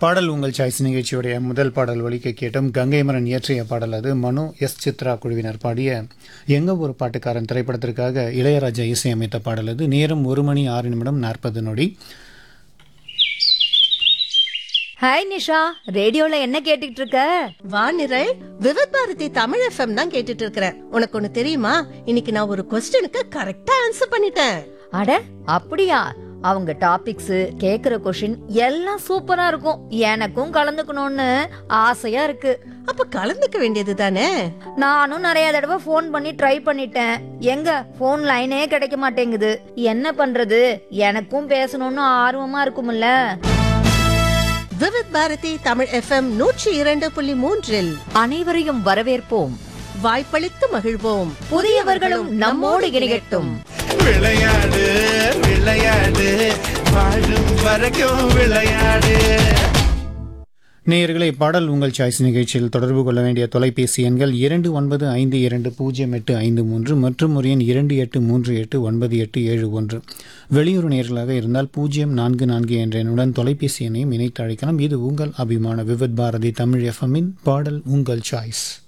பாடல் உங்கள் சாய்ஸ் நிகழ்ச்சியுடைய முதல் பாடல் ஒலிக்க கேட்டோம் கங்கை மரன் இயற்றிய பாடல் அது மனு எஸ் சித்ரா குழுவினர் பாடிய எங்க ஒரு பாட்டுக்காரன் திரைப்படத்திற்காக இளையராஜா இசையமைத்த பாடல் அது நேரம் ஒரு மணி ஆறு நிமிடம் நாற்பது நொடி ஹாய் நிஷா ரேடியோல என்ன கேட்டுட்டு இருக்க வானிரல் விவித் பாரதி தமிழ் எஃப்எம் தான் கேட்டுட்டு இருக்கிறேன் உனக்கு ஒண்ணு தெரியுமா இன்னைக்கு நான் ஒரு கொஸ்டினுக்கு கரெக்டா ஆன்சர் பண்ணிட்டேன் அட அப்படியா அவங்க டாபிக்ஸ் கேக்குற கொஷின் எல்லாம் சூப்பரா இருக்கும் எனக்கும் கலந்துக்கணும்னு ஆசையா இருக்கு அப்ப கலந்துக்க வேண்டியது தானே நானும் நிறைய தடவை ஃபோன் பண்ணி ட்ரை பண்ணிட்டேன் எங்க ஃபோன் லைனே கிடைக்க மாட்டேங்குது என்ன பண்றது எனக்கும் பேசணும்னு ஆர்வமா இருக்கும்ல விவித் பாரதி தமிழ் எஃப்எம் நூற்றி இரண்டு புள்ளி மூன்றில் அனைவரையும் வரவேற்போம் வாய்ப்பளித்து மகிழ்வோம் புதியவர்களும் நம்மோடு இணையட்டும் விளையாடு விளையாடு வாழும் வரைக்கும் விளையாடு நேயர்களை பாடல் உங்கள் சாய்ஸ் நிகழ்ச்சியில் தொடர்பு கொள்ள வேண்டிய தொலைபேசி எண்கள் இரண்டு ஒன்பது ஐந்து இரண்டு பூஜ்ஜியம் எட்டு ஐந்து மூன்று மற்றும் ஒரு எண் இரண்டு எட்டு மூன்று எட்டு ஒன்பது எட்டு ஏழு ஒன்று வெளியூர் நேர்களாக இருந்தால் பூஜ்ஜியம் நான்கு நான்கு என்ற எண்ணுடன் தொலைபேசி எண்ணையும் இணைத்து அழைக்கலாம் இது உங்கள் அபிமான விவித் பாரதி தமிழ் எஃப்எம்மின் பாடல் உங்கள் சாய்ஸ்